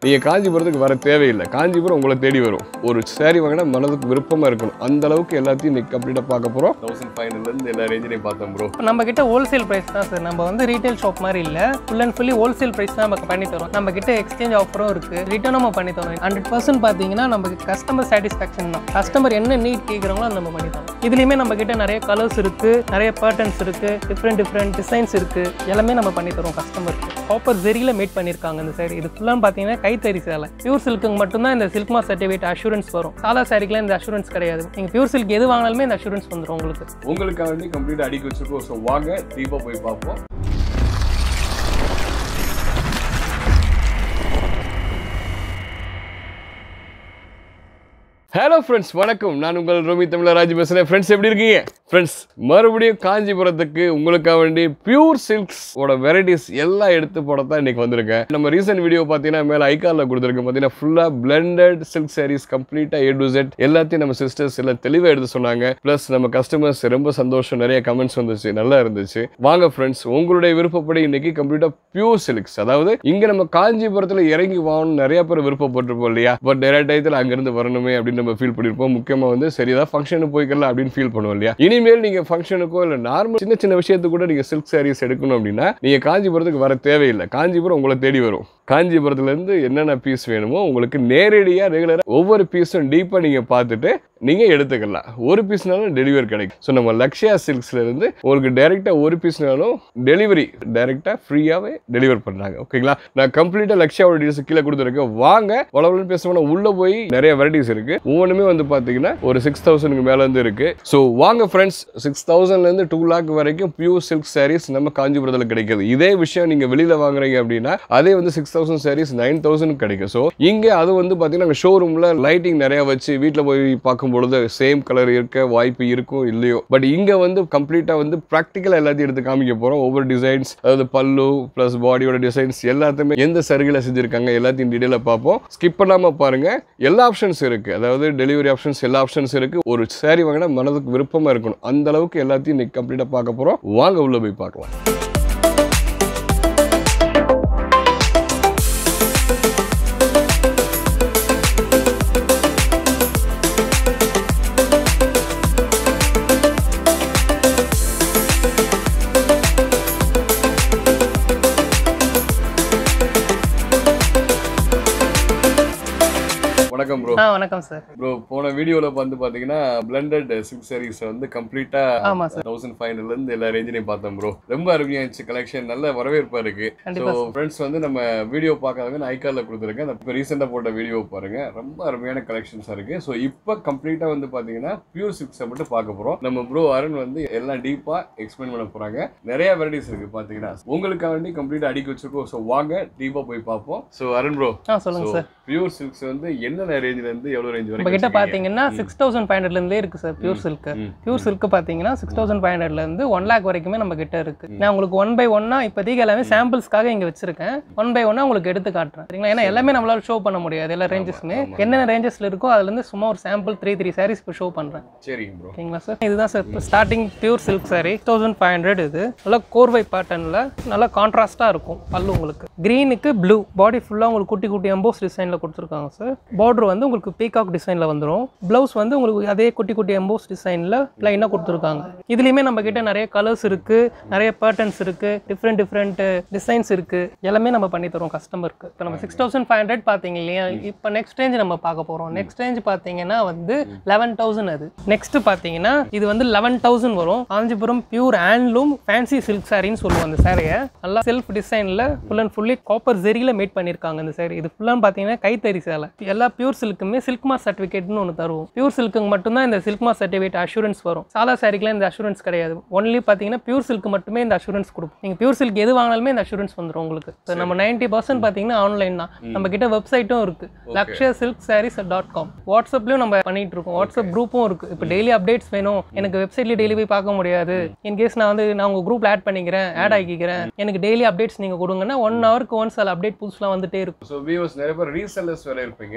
நீங்கள் காஞ்சிபுரத்துக்கு வர தேவையில்லை காஞ்சிபுரம் உங்களை தேடி வரும் ஒரு சேரீ வாங்கினா மனதுக்கு விருப்பமாக இருக்கணும் அந்த அளவுக்கு எல்லாத்தையும் இன்னைக்கு கம்ப்ளீட்டாக பார்க்க போகிறோம் தௌசண்ட் ஃபைவ் ஹண்ட்ரட்லேருந்து எல்லா ரேஞ்சிலையும் பார்த்தோம் ப்ரோ இப்போ நம்ம கிட்ட ஹோல்சேல் பிரைஸ் தான் சார் நம்ம வந்து ரீட்டைல் ஷாப் மாதிரி இல்லை full and fully wholesale price தான் நம்ம பண்ணி தரோம் நம்ம கிட்ட எக்ஸ்சேஞ்ச் ஆஃபரும் இருக்கு ரிட்டர்னும் நம்ம பண்ணி தரோம் ஹண்ட்ரட் பர்சன்ட் பார்த்தீங்கன்னா நமக்கு கஸ்டமர் சாட்டிஸ்ஃபேக்ஷன் தான் கஸ்டமர் என்ன நீட் கேட்குறாங்களோ அதை நம்ம பண்ணி தரோம் இதுலேயுமே நம்ம கிட்ட நிறைய கலர்ஸ் இருக்கு நிறைய பேட்டர்ன்ஸ் இருக்கு டிஃப்ரெண்ட் டிஃப்ரெண்ட் டிசைன்ஸ் இருக்கு எல்லாமே நம்ம பண்ணி தரோம் கஸ்டமருக்கு காப்பர் ஜெரியில் மேட் பண்ணியிருக்காங்க இந்த சைடு இது ஃபுல்லாக பார்த்தீங்கன்னா கைத்தறி சேலை பியூர் சில்க்குக்கு மட்டும்தான் இந்த சில்க் மார்க் சர்டிஃபிகேட் அஷூரன்ஸ் வரும் சாலா சாரிக்கெலாம் இந்த அஷூரன்ஸ் கிடையாது நீங்கள் பியூர் சில்க் எது வாங்கினாலுமே இந்த அஷூரன்ஸ் வந்துடும் உங்களுக்கு உங்களுக்காக வேண்டி கம்ப்ளீட்டாக அடிக்க வச்சிருக்கோம் ஸோ வாங்க டீப்பாக போய் பார்ப்போம் ஹலோ ஃப்ரெண்ட்ஸ் வணக்கம் நான் உங்கள் ரோமி தமிழராஜ் பேசுகிறேன் ஃப்ரெண்ட்ஸ் எப்படி இருக்கீங்க ஃப்ரெண்ட்ஸ் மறுபடியும் காஞ்சிபுரத்துக்கு உங்களுக்காக வேண்டி பியூர் சில்க்ஸ் ஓட வெரைட்டிஸ் எல்லாம் எடுத்து போட தான் இன்னைக்கு வந்திருக்கேன் நம்ம ரீசெண்ட் வீடியோ பார்த்தீங்கன்னா மேலே ஐகாலில் கொடுத்துருக்கேன் பார்த்தீங்கன்னா ஃபுல்லாக பிளெண்டட் சில்க் சாரீஸ் கம்ப்ளீட்டாக ஏ டு செட் எல்லாத்தையும் நம்ம சிஸ்டர்ஸ் எல்லாம் தெளிவாக எடுத்து சொன்னாங்க ப்ளஸ் நம்ம கஸ்டமர்ஸ் ரொம்ப சந்தோஷம் நிறைய கமெண்ட்ஸ் வந்துச்சு நல்லா இருந்துச்சு வாங்க ஃப்ரெண்ட்ஸ் உங்களுடைய விருப்பப்படி இன்னைக்கு கம்ப்ளீட்டாக பியூர் சில்க்ஸ் அதாவது இங்கே நம்ம காஞ்சிபுரத்தில் இறங்கி வாங்கணும் நிறைய பேர் விருப்பப்பட்டிருப்போம் இல்லையா பட் நிறைய டயத்தில் அங்கேருந்து வரணுமே அப்படின்னு நம்ம ஃபீல் பண்ணியிருப்போம் முக்கியமாக வந்து சரி ஏதாவது ஃபங்க்ஷனுக்கு போய்க்கலாம் அப்படின்னு ஃபீல் பண்ணுவோம் இல்லையா இனிமேல் நீங்கள் ஃபங்க்ஷனுக்கோ இல்லை நார்மல் சின்ன சின்ன விஷயத்துக்கு கூட நீங்கள் சில்க் சாரீஸ் எடுக்கணும் அப்படின்னா நீங்கள் காஞ்சிபுரத்துக்கு வர தேவையில்லை காஞ்சிபுரம் உங்களை தேடி வரும் காஞ்சிபுரத்துலேருந்து என்னென்ன பீஸ் வேணுமோ உங்களுக்கு நேரடியாக ரெகுலராக ஒவ்வொரு பீஸும் டீப்பாக நீங்கள் பார்த்துட்டு நீங்கள் எடுத்துக்கலாம் ஒரு பீஸ்னாலும் டெலிவரி கிடைக்கும் ஸோ நம்ம லக்ஷயா சில்க்ஸ்லேருந்து உங்களுக்கு டைரெக்டாக ஒரு பீஸ்னாலும் டெலிவரி டைரெக்டாக ஃப்ரீயாகவே டெலிவர் பண்ணுறாங்க ஓகேங்களா நான் கம்ப்ளீட்டாக லக்ஷயாவோட டீல்ஸ் கீழே கொடுத்துருக்கேன் வாங்க வளவலன்னு பேசணும்னா உள்ளே போய் நிறைய வெரைட்டிஸ் இருக்குது ஒவ்வொன்றுமே வந்து பார்த்தீங்கன்னா ஒரு சிக்ஸ் தௌசண்ட்க்கு மேலேருந்து இருக்குது ஸோ வாங்க ஃப்ரெண்ட்ஸ் சிக்ஸ் தௌசண்ட்லேருந்து டூ லேக் வரைக்கும் பியூர் சில்க் சாரீஸ் நம்ம காஞ்சிபுரத்தில் கிடைக்குது இதே விஷயம் நீங்கள் வெளியில் வாங்குறீங்க அப்படின்னா அதே வந்து six thousand saris nine thousand கிடைக்கும் ஸோ இங்கே அது வந்து பார்த்தீங்கன்னா ஷோரூமில் லைட்டிங் நிறைய வச்சு வீட்டில் போய் பார்க்கும் பொழுது சேம் கலர் இருக்க வாய்ப்பு இருக்கும் இல்லையோ பட் இங்கே வந்து கம்ப்ளீட்டாக வந்து ப்ராக்டிக்கலாக எல்லாத்தையும் எடுத்து காமிக்க போகிறோம் ஒவ்வொரு டிசைன்ஸ் அதாவது பல்லு ப்ளஸ் பாடியோட டிசைன்ஸ் எல்லாத்தையுமே எந்த சருகில் செஞ்சுருக்காங்க எல்லாத்தையும் டீட்டெயிலாக பார்ப்போம் ஸ்கிப் பண்ணாமல் பாருங்கள் எல்லா ஆப்ஷன்ஸ் இருக்குது அதாவது டெலிவரி ஆப்ஷன்ஸ் எல்லா ஆப்ஷன்ஸ் இருக்குது ஒரு சாரி வாங்கினா மனதுக்கு விருப்பமாக இருக்கணும் அந்த அளவுக்கு எல்லாத்தையும் இன்னைக்கு கம்ப்ளீட்டாக பார்க்க போகிறோம் வாங்க உள்ளே போய் பார்க்கலாம் வணக்கம் ப்ரோ ஆ வணக்கம் சார் ப்ரோ போன வீடியோல வந்து பாத்தீங்கன்னா பிளண்டட் சில்க் சாரீஸ் வந்து கம்ப்ளீட்டா ஆமா சார் தௌசண்ட் ஃபைவ் ஹண்ட்ரட்ல இருந்து எல்லா ரேஞ்சிலையும் பார்த்தோம் ப்ரோ ரொம்ப அருமையா இருந்துச்சு கலெக்ஷன் நல்ல வரவேற்பா இருக்கு ஸோ கண்டிப்பா ஃப்ரெண்ட்ஸ் வந்து நம்ம வீடியோ பார்க்காதவங்க நான் ஐகாலில் கொடுத்துருக்கேன் அந்த இப்போ ரீசெண்டாக போட்ட வீடியோ பாருங்க ரொம்ப அருமையான கலெக்ஷன்ஸாக இருக்கு ஸோ இப்போ கம்ப்ளீட்டாக வந்து பார்த்தீங்கன்னா பியூர் சில்க்ஸை மட்டும் பார்க்க போகிறோம் நம்ம ப்ரோ அருண் வந்து எல்லாம் டீப்பாக எக்ஸ்பிளைன் பண்ண போகிறாங்க நிறைய வெரைட்டிஸ் இருக்கு பார்த்தீங்கன்னா உங்களுக்காக வேண்டி கம்ப்ளீட்டாக அடிக்க வச்சிருக்கோம் ஸோ வாங்க டீப்பாக போய் பார்ப்போம் ஸோ அருண் ப்ரோ ஆ சொல்லுங்க சார் பியூர் சில்க்ஸ் வந்து என்னென்ன ரேஞ்சில இருந்து எவ்வளோ ரேஞ்ச் நம்ம வரைக்கும் கிட்ட வச்சிருக்கீங்க? பாத்தீங்கன்னா சிக்ஸ் தௌசண்ட் ஃபைவ் ஹண்ட்ரட்லேருந்தே இருக்கு சார் பியூர் சில்க் ம். பியூர் சில்க் பாத்தீங்கன்னா சிக்ஸ் தௌசண்ட் ஃபைவ் ஹண்ட்ரட்லேருந்து ஒன் லேக் வரைக்குமே நம்ம கிட்ட இருக்கு நான் உங்களுக்கு ஒன் பை ஒன்னா இப்போதைக்கு எல்லாமே சாம்பிள்ஸ்க்காக இங்க வச்சிருக்கேன் ஒன் பை ஒன்னா உங்களுக்கு எடுத்து காட்டுறேன் சரிங்களா ஏன்னா எல்லாமே நம்மளால ஷோ பண்ண முடியாது எல்லா ரேஞ்சஸுமே ஆமா. என்னென்ன ரேஞ்சஸ்ல இருக்கோ அதுல இருந்து சும்மா ஒரு சாம்பிள் த்ரீ த்ரீ சாரீஸ் இப்போ ஷோ பண்றேன் சரிங்க ப்ரோ ஓகேங்களா சார் இதுதான் சார் இப்போ starting pure silk sari thousand five hundred இது நல்லா கோர்வை பேட்டர்னில் நல்லா கான்ட்ராஸ்ட்டாக இருக்கும் பல்லு உங்களுக்கு க்ரீனுக்கு ப்ளூ பாடி ஃபுல்லாக உங்களுக்கு குட்டி குட்டி எம்போஸ் டிசைனில் கொடுத்துருக்காங்க சார் பார்டர் வந்து உங்களுக்கு பீகாக் டிசைனில் வந்துடும் ப்ளவுஸ் வந்து உங்களுக்கு அதே குட்டி குட்டி எம்போஸ் டிசைனில் ப்ளைனாக கொடுத்துருக்காங்க இதுலேயுமே நம்ம கிட்ட நிறைய கலர்ஸ் இருக்குது நிறைய பேட்டர்ன்ஸ் இருக்குது டிஃப்ரெண்ட் டிஃப்ரெண்ட் டிசைன்ஸ் இருக்குது எல்லாமே நம்ம பண்ணி தரோம் கஸ்டமருக்கு இப்போ நம்ம சிக்ஸ் தௌசண்ட் ஃபைவ் ஹண்ட்ரட் பார்த்தீங்க இல்லையா இப்போ நெக்ஸ்ட் ரேஞ்ச் நம்ம பார்க்க போகிறோம் நெக்ஸ்ட் ரேஞ்ச் பார்த்தீங்கன்னா வந்து லெவன் தௌசண்ட் அது நெக்ஸ்ட் பார்த்தீங்கன்னா இது வந்து லெவன் தௌசண்ட் வரும் Kanchipuram pure handloom fancy silk சாரின்னு சொல்லுவோம் அந்த சாரியை நல்லா செல்ஃப் டிசைனில் ஃபுல் அண்ட் ஃபுல்லி காப்பர் ஜெரியில் மேட் பண்ணியிருக்காங்க இந்த சாரி இது ஃபுல்லாக பார்த்தீங்கன்னா கைத்தறி சேலை எல்லா பியூர் சில்க்குமே சில்க் மார்க் சர்டிஃபிகேட்னு ஒன்று தருவோம் பியூர் சில்க்குக்கு மட்டும்தான் இந்த சில்க் மார்க் சர்டிஃபிகேட் அஷூரன்ஸ் வரும் சாலா சாரிக்கெலாம் இந்த அஷூரன்ஸ் கிடையாது ஒன்லி பார்த்தீங்கன்னா பியூர் சில்க் மட்டுமே இந்த அஷூரன்ஸ் கொடுப்போம் நீங்கள் பியூர் சில்க் எது வாங்கினாலுமே இந்த அஷூரன்ஸ் வந்துடும் உங்களுக்கு So, நம்ம நைன்ட்டி பர்சன்ட் பார்த்தீங்கன்னா ஆன்லைன் தான் நம்ம கிட்ட வெப்சைட்டும் இருக்கு Lakshaya silk saris dot com வாட்ஸ்அப்லையும் நம்ம பண்ணிட்டு இருக்கோம் வாட்ஸ்அப் குரூப்பும் இருக்கு இப்போ டெய்லி அப்டேட்ஸ் வேணும் எனக்கு வெப்சைட்லேயே டெய்லி போய் பார்க்க முடியாது இன்கேஸ் நான் வந்து நான் உங்கள் குரூப்ல ஆட் பண்ணிக்கிறேன் ஆட் ஆக்கிக்கிறேன் எனக்கு டெய்லி அப்டேட்ஸ் நீங்கள் கொடுங்கன்னா ஒன் ஹவருக்கு ஒன்ஸ் அதில் அப்டேட் புதுசுலாம் வந்துட்டே இருக்கும் ஸோ வியூஸ் நிறைய பேர் ரீசெல்லர்ஸ் வேற இருப்பீங்க ப்ளஸ்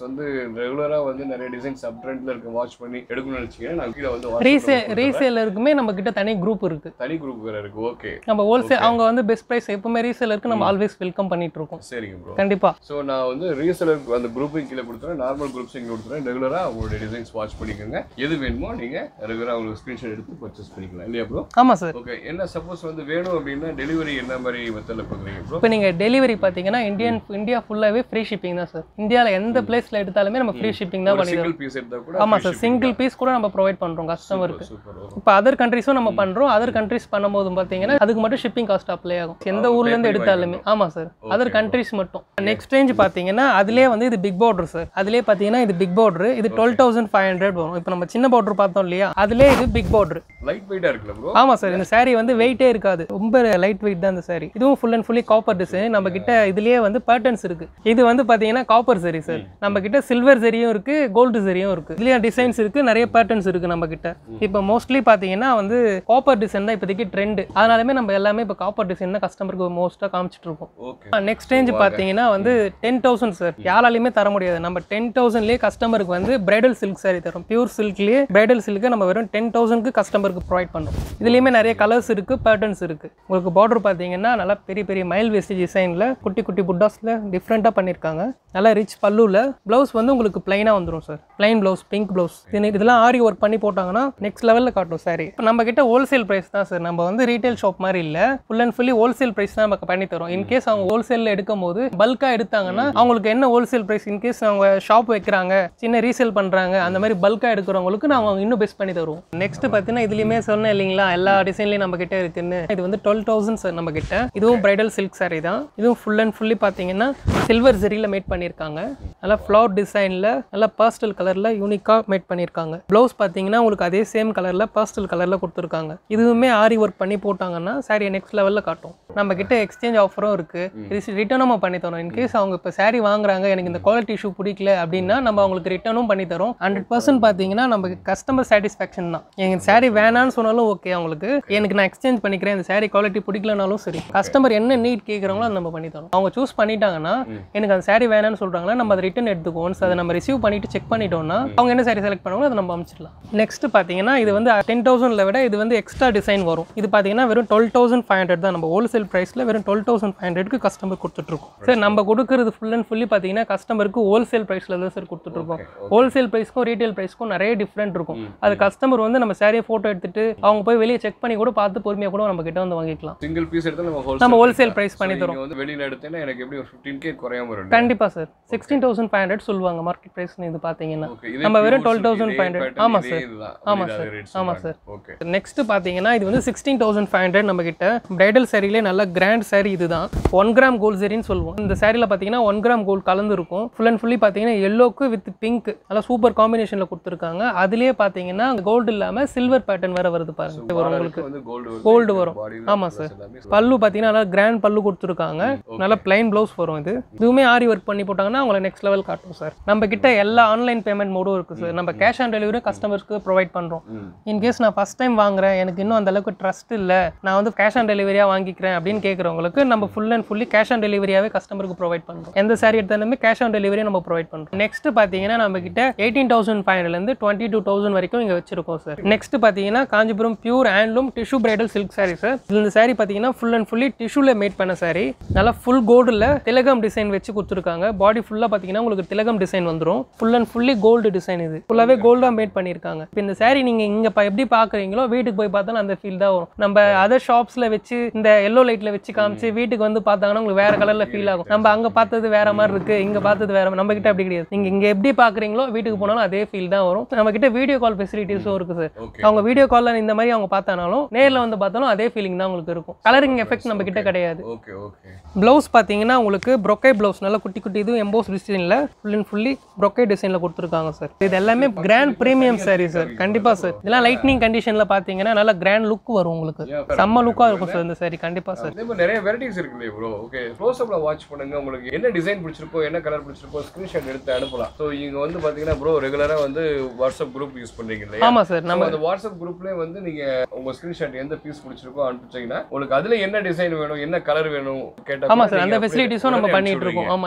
வந்து ரெகுலரா வந்து நிறைய டிசைன்ஸ் சப் ட்ரெண்ட்ல இருக்க வாட்ச் பண்ணி எடுக்கணும்னு நினைச்சீங்கன்னா நான் கீழே வந்து WhatsApp ரீசே number கொடுத்துறேன். ரீசேலருக்குமே நம்ம கிட்ட தனி குரூப் இருக்கு தனி குரூப் வேற இருக்கு ஓகே நம்ம ஹோல்சேல் அவங்க வந்து பெஸ்ட் ப்ரைஸ் எப்பவுமே ரீசேலருக்கு நம்ம ஆல்வேஸ் வெல்கம் பண்ணிட்டு இருக்கோம் சரிங்க ப்ரோ கண்டிப்பா ஸோ நான் வந்து ரீசெலர் அந்த குரூப்பையும் கீழே கொடுத்துறேன் நார்மல் குரூப்ஸ் இங்கே கொடுத்துறேன் ரெகுலராக உங்களுடைய டிசைன்ஸ் வாட்ச் பண்ணிக்கோங்க எது வேணுமோ நீங்கள் ரெகுலராக உங்களுக்கு ஸ்க்ரீன்ஷாட் எடுத்து பர்ச்சேஸ் பண்ணிக்கலாம் இல்லையா ப்ரோ ஆமா சார் ஓகே என்ன சப்போஸ் வந்து வேணும் அப்படின்னா டெலிவரி என்ன மாதிரி மெத்தடில் கொடுக்குறீங்க ப்ரோ இப்போ நீங்கள் டெலிவரி பார்த்தீங்கன்னா இந்தியன் இந்தியா ஃபுல்லாகவே ஃப்ரீ ஷிப்பிங் தான் சார் இந்தியாவில் எந்த பிளேஸில் எடுத்தாலுமே நம்ம ஃப்ரீ ஷிப்பிங் தான் பண்ணி தரோம் சிங்கிள் பீஸ் எடுத்தால் கூட ஆமாம் சார் சிங்கிள் பீஸ் கூட நம்ம ப்ரொவைட் பண்ணுறோம் கஸ்டமருக்கு சூப்பர் இப்போ அதர் கண்ட்ரிஸும் நம்ம பண்ணுறோம் அதர் கண்ட்ரிஸ் பண்ணும்போது பார்த்தீங்கன்னா அதுக்கு மட்டும் ஷிப்பிங் காஸ்ட் அப்ளை ஆகும் எந்த ஊர்லேருந்து எடுத்தாலுமே ஆமாம் சார் அதர் கண்ட்ரிஸ் மட்டும் நெக்ஸ்ட் ரேஞ்ச் பார்த்தீங்கன்னா அதுலேயே வந்து இது பிக் பார்டர் சார் அதுலேயே பார்த்தீங்கன்னா இது பிக் பார்டர் இது டுவெல் தௌசண்ட் ஃபைவ் ஹண்ட்ரட் வரும் இப்போ நம்ம சின்ன பார்டர் பார்த்தோம் இல்லையா அதுலேயே இது பிக் பார்டர் லைட் வெயிட்டாக இருக்குல்ல ப்ரோ ஆமாம் சார் இந்த saree வந்து வெயிட்டே இருக்காது ரொம்ப லைட் வெயிட் தான் இந்த saree இதுவும் full and fully copper design நம்ம கிட்ட இதுலயே வந்து பேட்டர்ன்ஸ் இருக்கு இது வந்து பாத்தீங்கன்னா காப்பர் சரி சார் நம்ம கிட்ட சில்வர் சரியும் இருக்கு கோல்டு சரியும் இருக்கு இதுலயும் டிசைன்ஸ் இருக்கு நிறைய பேட்டர்ன்ஸ் இருக்கு நம்ம கிட்ட இப்போ மோஸ்ட்லி பாத்தீங்கன்னா வந்து காப்பர் டிசைன் தான் இப்போதைக்கு ட்ரெண்ட் அதனாலுமே நம்ம எல்லாமே இப்போ காப்பர் டிசைன் தான் கஸ்டமருக்கு மோஸ்ட்டாக காமிச்சிட்டு இருக்கோம் ஓகே நெக்ஸ்ட் ரேஞ்ச் பார்த்தீங்கன்னா வந்து டென் தௌசண்ட் சார் யாராலையுமே தர முடியாது நம்ம டென் தௌசண்ட்லேயே கஸ்டமருக்கு வந்து பிரைடல் சில்க் saree தரும் பியூர் சில்க்லேயே பிரைடல் சில்க்கு நம்ம வெறும் டென் தௌசண்ட்க்கு கஸ்டமருக்கு ப்ரொவைட் பண்ணுறோம் இதுலேயுமே நிறைய கலர்ஸ் இருக்குது பேட்டர்ன்ஸ் இருக்குது உங்களுக்கு பார்டர் பார்த்தீங்கன்னா நல்லா பெரிய பெரிய மயில் வேஸ்டி டிசைனில் குட்டி குட்டி புட்டாஸில் டிஃப்ரெண்ட்டாக பண்ணியிருக்காங்க நல்லா ரிச் பல்லுவில் ப்ளவுஸ் வந்து உங்களுக்கு பிளைனாக வந்துடும் sir plain blouse pink blouse இதெல்லாம் ஆரி ஒர்க் பண்ணி போட்டாங்கன்னா நெக்ஸ்ட் லெவலில் காட்டும் saree இப்போ நம்ம கிட்ட ஹோல்சேல் ப்ரைஸ் தான் சார் நம்ம வந்து ரீட்டைல் ஷாப் மாதிரி இல்லை full and fully wholesale price தான் நமக்கு பண்ணி தரோம் இன்கேஸ் அவங்க ஹோல்சேலில் எடுக்கும் போது பல்காக எடுத்தாங்கன்னா அவங்களுக்கு என்ன ஹோல்சேல் ப்ரைஸ் இன்கேஸ் அவங்க ஷாப் வைக்கிறாங்க சின்ன ரீசேல் பண்ணுறாங்க அந்த மாதிரி பல்காக எடுக்கிறவங்களுக்கு நான் இன்னும் பெஸ்ட் பண்ணி தருவோம் நெக்ஸ்ட் பார்த்தீங்கன்னா இதுலேயுமே சொன்னேன் இல்லைங்களா எல்லா டிசைன்லையும் நம்ம கிட்ட இருக்குன்னு இது வந்து டுவெல் தௌசண்ட் சார் நம்ம கிட்ட இதுவும் பிரைடல் சில்க் saree தான் இதுவும் ஃபுல் அண்ட் ஃபுல்லி பார்த்தீங்கன்னா சில்வர் ஜெரியில் மேட் பண்ணியிருக்காங்க நல்லா ஃப்ளவர் டிசைனில் நல்லா பாஸ்டல் கலரில் யூனிக்காக மேட் பண்ணியிருக்காங்க ப்ளவுஸ் பார்த்தீங்கன்னா உங்களுக்கு அதே சேம் கலரில் பாஸ்டல் கலரில் கொடுத்துருக்காங்க இதுவுமே ஆரி ஒர்க் பண்ணி போட்டாங்கன்னா saree நெக்ஸ்ட் லெவலில் காட்டும் நம்ம கிட்ட எக்ஸ்சேஞ்ச் ஆஃபரும் இருக்குது ரிட்டர்னும் நம்ம பண்ணி தரோம் இன்கேஸ் அவங்க இப்போ saree வாங்குறாங்க எனக்கு இந்த குவாலிட்டி ஷூ பிடிக்கல அப்படின்னா நம்ம அவங்களுக்கு ரிட்டர்னும் பண்ணி தரோம் ஹண்ட்ரட் பர்சன்ட் பார்த்தீங்கன்னா நமக்கு கஸ்டமர் சாட்டிஸ்ஃபேக்ஷன் தான் எங்க saree வேணான்னு சொன்னாலும் ஓகே அவங்களுக்கு எனக்கு நான் எக்ஸ்சேஞ்ச் பண்ணிக்கிறேன் இந்த saree குவாலிட்டி பிடிக்கலனாலும் சரி கஸ்டமர் என்ன நீட் கேட்குறாங்களோ அதை நம்ம பண்ணி தரோம் அவங்க சூஸ் பண்ணிட்டாங்கன்னா எனக்கு அந்த saree வேணாம்னு சொல்றாங்கன்னா நம்ம அதை ரிட்டர்ன் எடுத்துக்குவோம் ஒன்ஸ் அதை நம்ம ரிசீவ் பண்ணிட்டு செக் பண்ணிட்டோம்னா அவங்க என்ன saree செலக்ட் பண்ணுவாங்களோ அதை நம்ம அமைச்சிடலாம் நெக்ஸ்ட் பார்த்தீங்கன்னா இது வந்து டென் தௌசண்ட்ல விட இது வந்து எக்ஸ்ட்ரா டிசைன் வரும் இது பார்த்தீங்கன்னா வெறும் டுவெல் தௌசண்ட் ஃபைவ் ஹண்ட்ரட் தான் நம்ம ஹோல்சேல் ப்ரைஸில் வெறும் டுவெல் தௌசண்ட் ஃபைவ் ஹண்ட்ரட்க்கு கஸ்டமர் கொடுத்துட்ருக்கோம் சார் நம்ம கொடுக்குறது ஃபுல் அண்ட் ஃபுல்லி பார்த்தீங்கன்னா கஸ்டமருக்கு ஹோல்சேல் ப்ரைஸில் தான் சார் கொடுத்துட்ருக்கோம் ஹோல்சேல் ப்ரைஸ்க்கும் ரீட்டைல் ப்ரைஸ்க்கும் நிறைய டிஃப்ரெண்ட் இருக்கும் அது கஸ்டமர் வந்து நம்ம சாரியை ஃபோட்டோ எடுத்துட்டு அவங்க போய் வெளியே செக் பண்ணி கூட பார்த்து பொறுமையாக கூட நம்ம கிட்ட வந்து வாங்கிக்கலாம் சிங்கிள் பீஸ் எடுத்தால் நம்ம நம்ம ஹோல்சேல் wholesale price பண்ணி தரோம். வந்து வெளியில் எடுத்தேன்னா எனக்கு எப்படி ஒரு ஃபிஃப்டீன் கே குறையாம வரும் கண்டிப்பாா sir sixteen thousand five hundred சொல்லுவாங்க மார்க்கெட் ப்ரைஸ்னு இது பார்த்தீங்கன்னா ஓகே இது நம்ம வெறும் pure 12,500 silk, இதே pattern, ஆமா இதே sir. இதுதான். ஆமா வெளியில sir. அதே rates ஆமா சொல்றாங்க. ஓகே நெக்ஸ்ட் பார்த்தீங்கன்னா இது வந்து சிக்ஸ்டீன் தௌசண்ட் ஃபைவ் ஹண்ட்ரட் நம்ம கிட்ட பிரைடல் சாரிலே நல்ல கிராண்ட் saree இதுதான் ஒன் கிராம் கோல்ட் சரின்னு சொல்லுவோம் இந்த சாரியில் பார்த்தீங்கன்னா ஒன் கிராம் கோல்ட் கலந்து இருக்கும் ஃபுல் அண்ட் ஃபுல்லி பார்த்தீங்கன்னா எல்லோக்கு வித் பிங்க் நல்லா சூப்பர் காம்பினேஷனில் கொடுத்துருக்காங்க அதுலேயே பார்த்தீங்கன்னா கோல்டு இல்லாமல் சில்வர் பேட்டர்ன் வேற வருது பாருங்க வரும் உங்களுக்கு வந்து கோல்டு Gold வரும். ஆமா sir. பல்லு பார்த்தீங்கன்னா நல்லா கிராண்ட் பல்லு கொடுத்துருக்காங்க நல்லா பிளைன் ப்ளவுஸ் வரும் இது இதுவுமே ஆரி ஒர்க் பண்ணி போட்டாங்கன்னா அவங்கள நெக்ஸ்ட் லெவல் காட்டும் சார் நம்ம கிட்ட எல்லா ஆன்லைன் பேமெண்ட் மோடும் இருக்கு சார் நம்ம கேஷ் ஆன் டெலிவரியும் கஸ்டமர்ஸ்க்கு ப்ரொவைட் பண்றோம் இன்கேஸ் நான் ஃபர்ஸ்ட் டைம் வாங்குறேன் எனக்கு இன்னும் அந்த அளவுக்கு ட்ரஸ்ட் இல்லை நான் வந்து கேஷ் ஆன் டெலிவரியாக வாங்கிக்கிறேன் அப்படின்னு கேட்குறவங்களுக்கு நம்ம full and fully cash on டெலிவரியாவே கஸ்டமருக்கு ப்ரொவைட் பண்ணுறோம் எந்த சாரி எடுத்தாலுமே கேஷ் ஆன் டெலிவரியும் நம்ம ப்ரொவைட் பண்ணுறோம் நெக்ஸ்ட் பார்த்தீங்கன்னா நம்ம கிட்ட எயிட்டீன் தௌசண்ட் ஃபைவ் ஹண்ட்ரட்லேருந்து டுவெண்ட்டி டூ தௌசண்ட் வரைக்கும் இங்கே வச்சிருக்கோம் சார் நெக்ஸ்ட் பார்த்தீங்கன்னா Kanchipuram pure handloom tissue bridal silk sari sir இந்த சாரி பார்த்தீங்கன்னா ஃபுல் அண்ட் ஃபுல்லி டிஷ்யூல மேட் பண்ண சாரி நல்லா ஃபுல் கோல்டில் திலகம் டிசைன் வச்சு கொடுத்துருக்காங்க பாடி ஃபுல்லாக பார்த்தீங்கன்னா உங்களுக்கு திலகம் டிசைன் வந்துடும் full and fully gold design இது ஃபுல்லாகவே கோல்டாக மேட் பண்ணியிருக்காங்க இப்போ இந்த சாரி நீங்கள் இங்கே எப்படி பார்க்குறீங்களோ வீட்டுக்கு போய் பார்த்தாலும் அந்த ஃபீல் தான் வரும் நம்ம அதர் ஷாப்ஸில் வச்சு இந்த எல்லோ லைட்டில் வச்சு காமிச்சு வீட்டுக்கு வந்து பார்த்தாங்கன்னா உங்களுக்கு வேற கலரில் ஃபீல் ஆகும் நம்ம அங்கே பார்த்தது வேற மாதிரி இருக்கு இங்கே பார்த்தது வேற மாதிரி. நம்ம கிட்ட அப்படி கிடையாது நீங்கள் இங்கே எப்படி பார்க்குறீங்களோ வீட்டுக்கு போனாலும் அதே ஃபீல் தான் வரும் நம்ம கிட்ட வீடியோ கால் ஃபெசிலிட்டிஸும் இருக்குது சார் ஓகே அவங்க வீடியோ காலில் இந்த மாதிரி அவங்க பார்த்தானாலும் நேரில் வந்து பார்த்தாலும் அதே ஃபீலிங் தான் உங்களுக்கு இருக்கும் கலரிங் எஃபெக்ட் நம்ம கிட்ட கிடையாது ஓகே ஓகே ப்ளவுஸ் பார்த்தீங்கன்னா உங்களுக்கு ப்ரொக்கை ப்ளவுஸ் நல்லா குட்டி குட்டி இதுவும் எம்போஸ் டிசைனில் ஃபுல் அண்ட் ஃபுல்லி ப்ரொக்கை டிசைனில் கொடுத்துருக்காங்க சார் இது எல்லாமே கிராண்ட் ப்ரீமியம் சாரி சார் கண்டிப்பாக சார் இதெல்லாம் லைட்னிங் கண்டிஷனில் பார்த்தீங்கன்னா நல்லா கிராண்ட் லுக் வரும் உங்களுக்கு செம்ம லுக்காக இருக்கும் சார் இந்த சாரி கண்டிப்பாக சார் அதே மாதிரி நிறைய வெரைட்டிஸ் இருக்குல்ல ப்ரோ ஓகே க்ளோஸ் அப்ல வாட்ச் பண்ணுங்க உங்களுக்கு என்ன டிசைன் பிடிச்சிருக்கோ என்ன கலர் பிடிச்சிருக்கோ ஸ்கிரீன்ஷாட் எடுத்து அனுப்பலாம் ஸோ இங்க வந்து பாத்தீங்கன்னா ப்ரோ ரெகுலரா வந்து வாட்ஸ்அப் குரூப் யூஸ் பண்றீங்க இல்லையா ஆமாம் சார் நம்ம நம்ம அந்த வாட்ஸ்அப் குரூப்லயே வந்து நீங்க உங்க ஸ்கிரீன்ஷாட் எந்த பீஸ் பிடிச்சிருக்கோ அனுப்பிச்சீங்கன்னா உங்களுக்கு அதுல என்ன டிசைன் வேணும் என்ன கலர் வேணும் கேட்டா ஆமாம் சார் அந்த ஃபெசிலிட்டிஸும் நம்ம பண்ணிட்டு இருக்கோம் ஆமாம் இப்போ அவங்க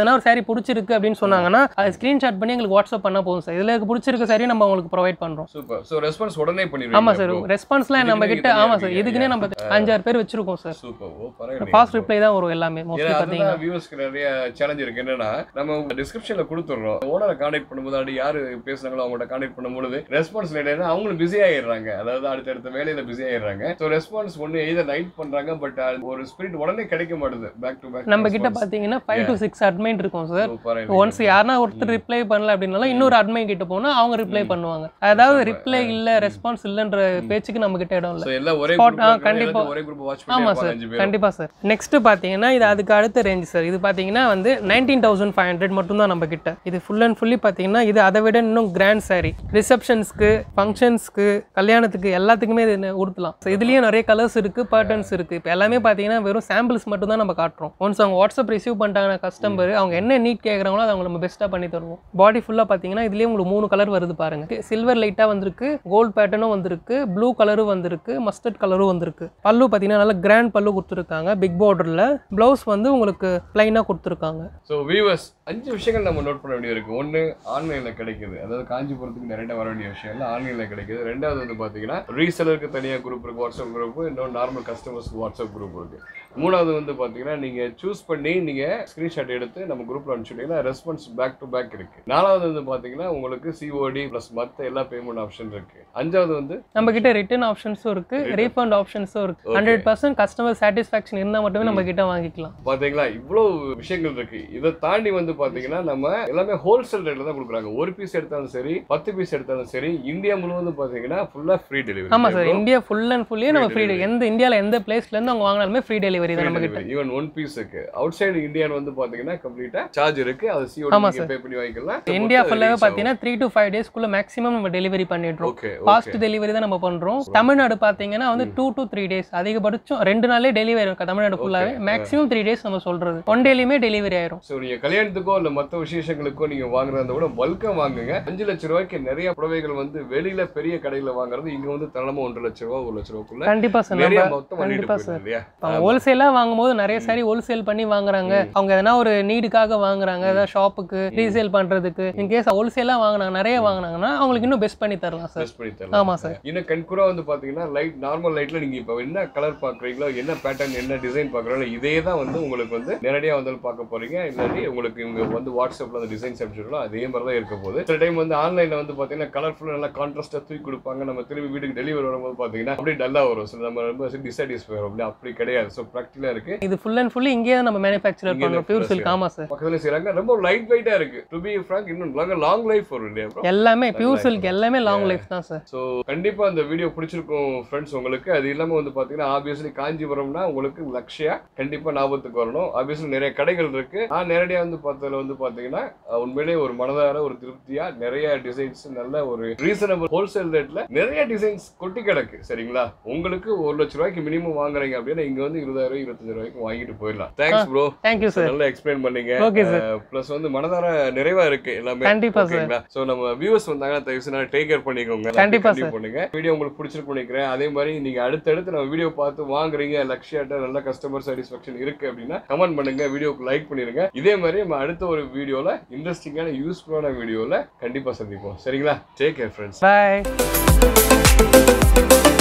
எதனா ஒரு saree பிடிச்சிருக்கு அப்படின்னு சொன்னாங்கன்னா அது ஸ்க்ரீன்ஷாட் பண்ணி எங்களுக்கு வாட்ஸ்அப் பண்ணா போதும் சார் இதில் பிடிச்சிருக்க saree நம்ம உங்களுக்கு ப்ரொவைட் பண்றோம் சூப்பர் ஸோ ரெஸ்பான்ஸ் உடனே பண்ணிடுவீங்க ஆமா சார் ரெஸ்பான்ஸ்லாம் நம்ம இதுக்குன்னே கிட்ட தனியா ஆமா சார் இருக்கீங்க. இதுக்குன்னே நம்ம அஞ்சாறு பேர் வச்சிருக்கோம் சார் சூப்பர் ஓ பரவாயில்லை ஃபாஸ்ட் ரிப்ளை தான் வரும் எல்லாமே மோஸ்ட்லி ஏன்னா பார்த்தீங்கன்னா அதுதான் வியூவர்ஸ்க்கு நிறைய சேலஞ்ச் இருக்கு என்னன்னா நம்ம டிஸ்கிரிப்ஷன்ல கொடுத்துடுறோம் ஓனரை கான்டாக்ட் பண்ணும்போது அப்படி யாரு பேசுனாங்களோ அவங்கள்ட்ட கான்டாக்ட் பண்ணும்போது ரெஸ்பான்ஸ் லேட் ஆயிடுனா அவங்களும் பிஸி ஆயிடுறாங்க அதாவது அடுத்தடுத்த வேலையில பிஸி ஆயிடுறாங்க ஸோ ரெஸ்பான்ஸ் ஒன்று எய்தர் நைட் பண்றாங்க பட் ஒரு ஸ்பிரிட் உடனே கிடைக்க மாட்டுது பேக் டு பேக் நம்ம கிட்ட பாத்தீங்கன்னா ஃபைவ் டு சிக்ஸ் அட்மைன் இருக்கும் சார் பரவாயில்லை ஒன்ஸ் யாருன்னா ஒருத்தர் ரிப்ளை பண்ணல அப்படின்னாலும் இன்னொரு அட்மைன் கிட்ட போனா அவங்க ரிப்ளை பண்ணுவாங்க அதாவது ரிப்ளை இல்ல ரெஸ்பான்ஸ் இல்லன்ற பேச்சுக்கு நம்ம கிட்ட இடம் இல்ல ஸோ எல்லாம் ஒரே Spot- group ஆ, ல இருக்கிறவங்க கண்டிப்பா. எல்லாத்தையும் ஒரே குரூப் வாட்ச் ஆமா பண்ணி சார் அஞ்சு பேர் கண்டிப்பா சார் நெக்ஸ்ட் பாத்தீங்கன்னா இது அதுக்கு அடுத்த ரேஞ்ச் சார் இது பாத்தீங்கன்னா வந்து நைன்டீன் தௌசண்ட் ஃபைவ் ஹண்ட்ரட் மட்டும் தான் நம்ம கிட்ட இது ஃபுல் அண்ட் ஃபுல்லி பாத்தீங்கன்னா இது அதை விட இன்னும் கிராண்ட் saree ரிசப்ஷன்ஸ்க்கு ஃபங்க்ஷன்ஸ்க்கு கல்யாணத்துக்கு எல்லாத்துக்குமே இது ந- உடுத்தலாம் ஸோ இதுலயும் நிறைய கலர்ஸ் இருக்கு பேட்டர்ன்ஸ் இருக்கு இப்போ எல்லாமே பாத்தீங்கன்னா வெறும் சாம்பிள்ஸ் மட்டும் தான் நம்ம காட்டுறோம் ஒன்ஸ் அவங்க வாட்ஸ்அப் ரிசீவ் பண்ணிட்டாங்க கஸ்டமர் அவங்க என்ன நீட் கேட்குறாங்களோ அதை அவங்க நம்ம பெஸ்ட்டாக பண்ணி தருவோம் பாடி ஃபுல்லாக பார்த்தீங்கன்னா இதுலேயே உங்களுக்கு மூணு கலர் வருது பாருங்க சில்வர் லைட்டாக வந்திருக்கு கோல்ட் பேட்டர்னும் வந்திருக்கு ப்ளூ கலரும் வந்திருக்கு மஸ்டர்ட் கலரும் வந்திருக்கு பல்லு பார்த்தீங்கன்னா நல்லா கிராண்ட் பல்லு கொடுத்துருக்காங்க பிக் பார்டரில் ப்ளவுஸ் வந்து உங்களுக்கு ப்ளைனாக கொடுத்துருக்காங்க ஸோ வியூவர்ஸ் அஞ்சு விஷயங்கள் நம்ம நோட் பண்ண வேண்டியது இருக்கு ஒன்று ஆன்லைனில் கிடைக்குது அதாவது காஞ்சிபுரத்துக்கு நிறைய வர வேண்டிய விஷயங்கள் ஆன்லைனில் கிடைக்குது ரெண்டாவது வந்து பார்த்தீங்கன்னா ரீசெலருக்கு தனியாக குரூப் இருக்கு வாட்ஸ்அப் குரூப் இன்னும் நார்மல் கஸ்டமர்ஸ்க்கு வாட்ஸ்அப் குரூப் இருக்கு மூணாவது வந்து பார்த்தீங்கன்னா நீங்கள் சூஸ் பண்ணி நீங்கள் ஸ்க்ரீன்ஷாட் எடுத்து நம்ம குரூப்பில் அனுப்பிச்சுட்டீங்கன்னா ரெஸ்பான்ஸ் பேக் டு பேக் இருக்கு நாலாவது வந்து பார்த்தீங்கன்னா உங்களுக்கு சிஓடி ப்ளஸ் மற்ற எல்லா பேமெண்ட் ஆப்ஷன் இருக்கு அஞ்சாவது வந்து நம்ம கிட்ட ரிட்டர்ன் ஆப்ஷன்ஸும் இருக்கு ரீஃபண்ட் ஆப்ஷன்ஸும் இருக்கு Okay. Hundred percent customer satisfaction இருந்தால் மட்டுமே நம்ம கிட்ட வாங்கிக்கலாம் பாத்தீங்களா இவ்வளோ விஷயங்கள் இருக்கு இதை தாண்டி வந்து பாத்தீங்கன்னா நம்ம எல்லாமே ஹோல்சேல் ரேட்ல தான் கொடுக்குறாங்க ஒரு பீஸ் எடுத்தாலும் சரி பத்து பீஸ் எடுத்தாலும் சரி இந்தியா முழுவதும் பாத்தீங்கன்னா ஃபுல்லா ஃப்ரீ டெலிவரி ஆமா சார் இந்தியா ஃபுல் அண்ட் ஃபுல்லியே நம்ம ஃப்ரீ எந்த இந்தியாவில் எந்த பிளேஸ்ல இருந்து அவங்க வாங்கினாலுமே ஃப்ரீ டெலிவரி தான் நம்ம கிட்ட ஈவன் ஒன் பீஸுக்கு அவுட் சைடு இந்தியான்னு வந்து பாத்தீங்கன்னா கம்ப்ளீட்டா சார்ஜ் இருக்கு அது ஆமா சிஓடி பே பண்ணி வாங்கிக்கலாம் இந்தியா ஃபுல்லாவே பார்த்தீங்கன்னா த்ரீ டு ஃபைவ் டேஸ்க்குள்ள மேக்ஸிமம் நம்ம டெலிவரி பண்ணிடுறோம் ஓகே ஃபாஸ்ட் டெலிவரி தான் நம்ம பண்றோம் தமிழ்நாடு பார்த்தீங்கன்னா வந்து டூ டு த்ரீ டேஸ் அதிகபட்சம் ரெண்டு நாளே டெலிவரி இருக்கும் தமிழ்நாடு ஃபுல்லாவே மேக்ஸிமம் த்ரீ டேஸ் நம்ம சொல்றது ஒன் டேலையுமே டெலிவரி ஆயிரும் ஸோ நீங்க கல்யாணத்துக்கோ இல்ல மத்த விசேஷங்களுக்கோ நீங்க வாங்குறத விட பல்கா வாங்குங்க அஞ்சு லட்ச ரூபாய்க்கு நிறைய புடவைகள் வந்து வெளியில பெரிய கடையில வாங்குறது இங்க வந்து தரமா ஒன்றரை லட்ச ரூபா ஒரு லட்ச ரூபாய்க்குள்ள கண்டிப்பா சார் நிறைய நம்ம மொத்தம் பண்ணிட்டு கண்டிப்பா போயிடுது சார் இல்லையா அவங்க ஹோல்சேலா வாங்கும்போது நிறைய சாரி ஹோல்சேல் பண்ணி வாங்குறாங்க அவங்க எதனா ஒரு நீடுக்காக வாங்குறாங்க ஏதாவது ஷாப்புக்கு ரீசேல் பண்றதுக்கு இன்கேஸ் ஹோல்சேலா வாங்குனாங்க நிறைய வாங்குனாங்கன்னா அவங்களுக்கு இன்னும் பெஸ்ட் பண்ணி தரலாம் சார் பெஸ்ட் பண்ணி தரலாம் ஆமா சார் இன்னும் கண்கூரா வந்து பாத்தீங்கன்னா லைட் நார்மல் லைட்ல நீங்க இப்போ என்ன கலர் பாக்குறீங்களோ என்ன பேட்டர்ன் என்ன டிசைன் பாக்குறீங்களோ இதே தான் வந்து உங்களுக்கு வந்து நேரடியா வந்து பார்க்க போறீங்க இல்லாட்டி உங்களுக்கு இவங்க வந்து வாட்ஸ்அப்ல அந்த டிசைன்ஸ் அனுப்பிச்சிடலாம் அதே மாதிரி தான் இருக்க போகுது சில டைம் வந்து ஆன்லைன்ல வந்து பாத்தீங்கன்னா கலர்ஃபுல்லா நல்லா கான்ட்ராஸ்டா தூக்கி கொடுப்பாங்க நம்ம திரும்பி வீட்டுக்கு டெலிவரி வரும்போது பாத்தீங்கன்னா அப்படியே டல்லா வரும் சில நம்ம ரொம்ப டிசாட்டிஸ்ஃபை வரும் அப்படி அப்படி கிடையாது ஸோ ப்ராக்டிகலா இருக்கு இது ஃபுல் அண்ட் ஃபுல்லி இங்கேயே தான் நம்ம மேனுஃபேக்சர் இங்கே பண்றோம் பியூர் சில்க் ஆமா சார் பக்கத்துல செய்றாங்க ரொம்ப லைட் வெயிட்டா இருக்கு டு பி ஃப்ராங்க் இன்னும் லாங் லாங் லைஃப் வரும் இல்லையா bro? எல்லாமே பியூர் சில்க் எல்லாமே லாங் லைஃப் தான் சார் ஸோ கண்டிப்பா இந்த வீடியோ பிடிச்சிருக்கும் ஃப்ரெண்ட்ஸ் உங்களுக்கு அது இல்லாம வந்து பாத்தீங்கன்னா ஆப்வியஸ்லி காஞ்சிபுரம்னா உங்களுக்கு லக்ஷயா கண்டிப்பா ஞாபகத்துக்கு வரணும் ஆப்வியஸ்லி நிறைய கடைகள் இருக்கு நான் நேரடியா வந்து பார்த்ததுல வந்து பாத்தீங்கன்னா அஹ், உண்மையிலேயே ஒரு மனதார ஒரு திருப்தியா நிறைய டிசைன்ஸ் நல்ல ஒரு ரீசனபிள் ஹோல்சேல் ரேட்ல நிறைய டிசைன்ஸ் கொட்டி கிடக்கு சரிங்களா உங்களுக்கு ஒரு லட்ச ரூபாய்க்கு மினிமம் வாங்குறீங்க அப்படின்னா இங்க வந்து இருபதாயிரம் இருபத்தஞ்சு ரூபாய்க்கு வாங்கிட்டு போயிடலாம் தேங்க்ஸ் ப்ரோ தேங்க்யூ சார் நல்லா எக்ஸ்பிளைன் பண்ணீங்க ஓகே சார் ப்ளஸ் வந்து மனதார நிறைவா இருக்கு எல்லாமே கண்டிப்பா சார் ஓகேங்களா சோ நம்ம வியூவர்ஸ் வந்தாங்கன்னா தயவு செய்து டேக் கேர் பண்ணிக்கோங்க கண்டிப்பா Continue பண்ணுங்க வீடியோ உங்களுக்கு பிடிச்சிருக்கு நினைக்கிறேன் அதே மாதிரி நீங்க அடுத்தடுத்து நம்ம வீடியோ பார்த்து வாங்குறீங்க லக்ஷியாட்ட நல்ல கஸ்டமர் சாட்டிஸ்ஃபேக்ஷன் இருக்கு அப்படின்னா கமெண்ட் பண்ணுங்க வீடியோக்கு லைக் பண்ணிருங்க இதே மாதிரி நம்ம அடுத்த ஒரு வீடியோல இன்ட்ரெஸ்டிங்கான யூஸ்ஃபுல்லான வீடியோல கண்டிப்பா சந்திப்போம் சரிங்களா டேக் கேர் ஃப்ரெண்ட்ஸ் பாய்